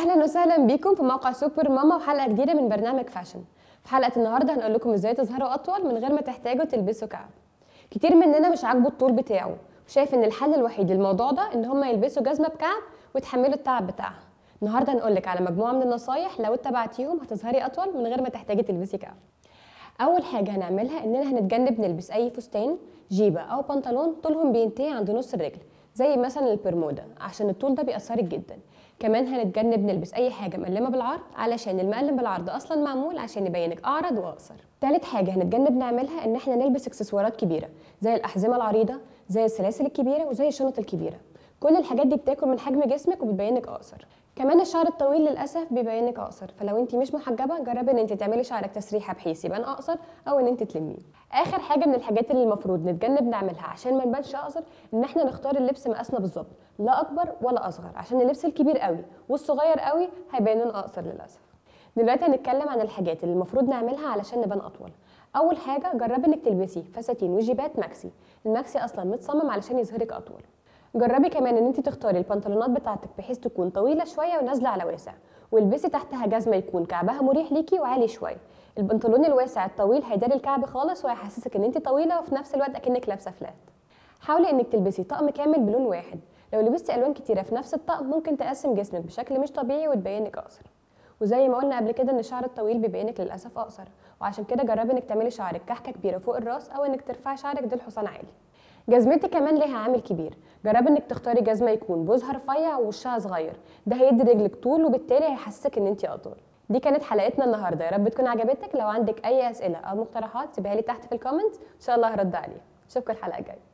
اهلا وسهلا بيكم في موقع سوبر ماما وحلقه جديده من برنامج فاشن في حلقه النهارده هنقول لكم ازاي تظهروا اطول من غير ما تحتاجوا تلبسوا كعب كتير مننا مش عاجبه الطول بتاعه وشايف ان الحل الوحيد للموضوع ده ان هم يلبسوا جزمه بكعب ويتحملوا التعب بتاعها النهارده هنقول لك على مجموعه من النصايح لو اتبعتيهم هتظهري اطول من غير ما تحتاجي تلبسي كعب اول حاجه هنعملها اننا هنتجنب نلبس اي فستان جيبه او بنطلون طولهم بينتهي عند نص الرجل زي مثلا البرمودا عشان الطول ده بيأثرك جدا كمان هنتجنب نلبس اي حاجه مقلمه بالعرض علشان المقلم بالعرض اصلا معمول عشان يبينك اعرض واقصر تالت حاجه هنتجنب نعملها ان احنا نلبس اكسسوارات كبيره زي الاحزمه العريضه زي السلاسل الكبيره وزي الشنط الكبيره كل الحاجات دي بتاكل من حجم جسمك وبتبينك اقصر كمان الشعر الطويل للاسف بيبينك اقصر فلو انت مش محجبه جربي ان انت تعملي شعرك تسريحه بحيث يبان اقصر او ان انت تلميه اخر حاجه من الحاجات اللي المفروض نتجنب نعملها عشان ما نبانش اقصر ان احنا نختار اللبس مقاسنا بالظبط لا اكبر ولا اصغر عشان اللبس الكبير قوي والصغير قوي هيبانون اقصر للاسف دلوقتي هنتكلم عن الحاجات اللي المفروض نعملها علشان نبان اطول اول حاجه جربي انك تلبسي فساتين وجيبات ماكسي الماكسي اصلا متصمم علشان يظهرك اطول جربي كمان ان انت تختاري البنطلونات بتاعتك بحيث تكون طويله شويه ونازله على واسع والبسي تحتها جزمه يكون كعبها مريح ليكي وعالي شويه البنطلون الواسع الطويل هيداري الكعب خالص وهيحسسك ان انت طويله وفي نفس الوقت اكنك لابسه فلات حاولي انك تلبسي طقم كامل بلون واحد لو لبستي الوان كتيره في نفس الطقم ممكن تقسم جسمك بشكل مش طبيعي وتبينك اقصر وزي ما قلنا قبل كده ان الشعر الطويل بيبينك للاسف اقصر وعشان كده جربي انك تعملي شعرك كحكه كبيره فوق الراس او انك ترفعي شعرك ديل حصان عالي جزمتي كمان ليها عامل كبير جربي انك تختاري جزمه يكون بوزها رفيع ووشها صغير ده هيدي رجلك طول وبالتالي هيحسسك ان انت اطول دي كانت حلقتنا النهارده يا رب تكون عجبتك لو عندك اي اسئله او مقترحات سيبها لي تحت في الكومنت ان شاء الله هرد عليها اشوفكم الحلقه الجايه